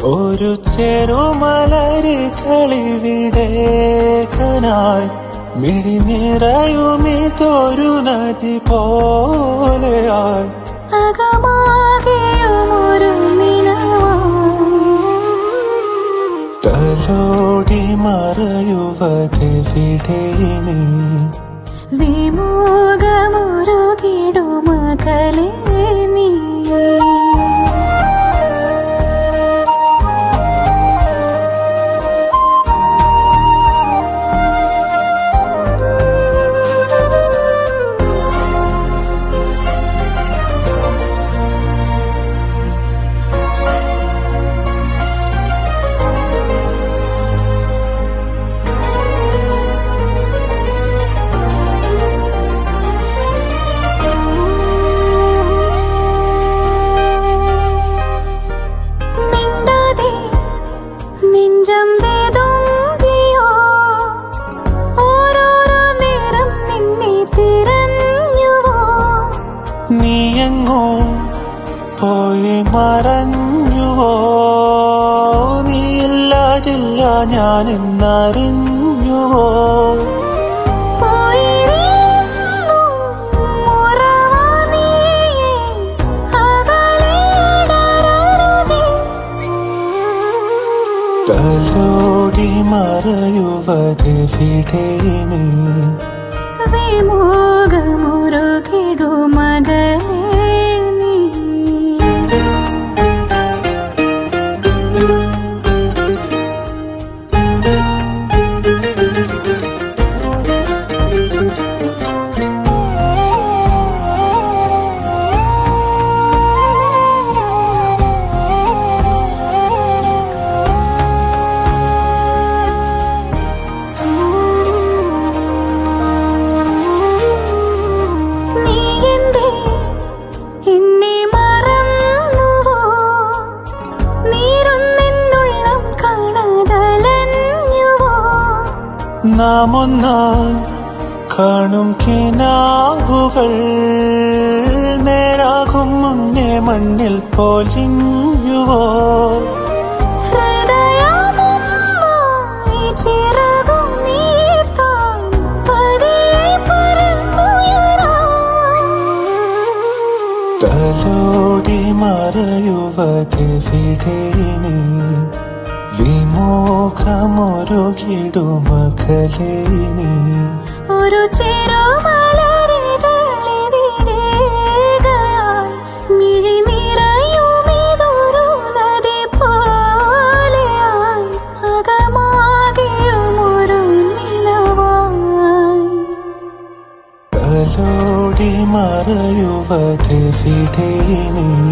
ഒരു ചെറുമലരി തെളിവിടേകനായി മിഴി നിറയുമിതൊരു നദി പോലെയായി അകമാകെയുമൊരു നിലവായി തലോടി മറയുവതെവിടെ നീ വിമോകമുരുകിടുമകലേ നീ മിണ്ടാതെ നെഞ്ചം വേദുമ്പിയോ ഓരോരോ നേരം നിന്നെ തിരഞ്ഞുവോ നീയെങ്ങോ പോയി മറഞ്ഞുവോ നീയില്ലാതില്ല ഞാൻ എന്നറിഞ്ഞുവോ പോയിരുന്നു മുറവാ നീയേ അകലെയടരരുതേ തലോടി മറയുവതെവിടെ നീ വിമോകമുരുകിടുമകലേ നീ നീ എന്തേ എന്നെ മറന്നുവോ നീരൊന്നെന്നുള്ളം കാണാതലഞ്ഞുവോ നാം ഒന്നായി കാണും കിനാവുകൾ നേരാകും മുന്നേ മണ്ണിൽ പൊലിഞ്ഞുവോ ഹൃദയമൊന്നായി ചിറകു നീർത്താൻ പതിയെ പറന്നുയരാം തലോടി മറയുവതെവിടെ നീ വിമോഖമൊരുകിടുമകലേ നീ ഒരു ചെറുമലരിതളിവിടേകയായി മിഴി നിറയുമിതൊരു നദി പോലെയായി അകമാകെയുമൊരു നിലവായി തലോടി മറയുവതെവിടെ നീ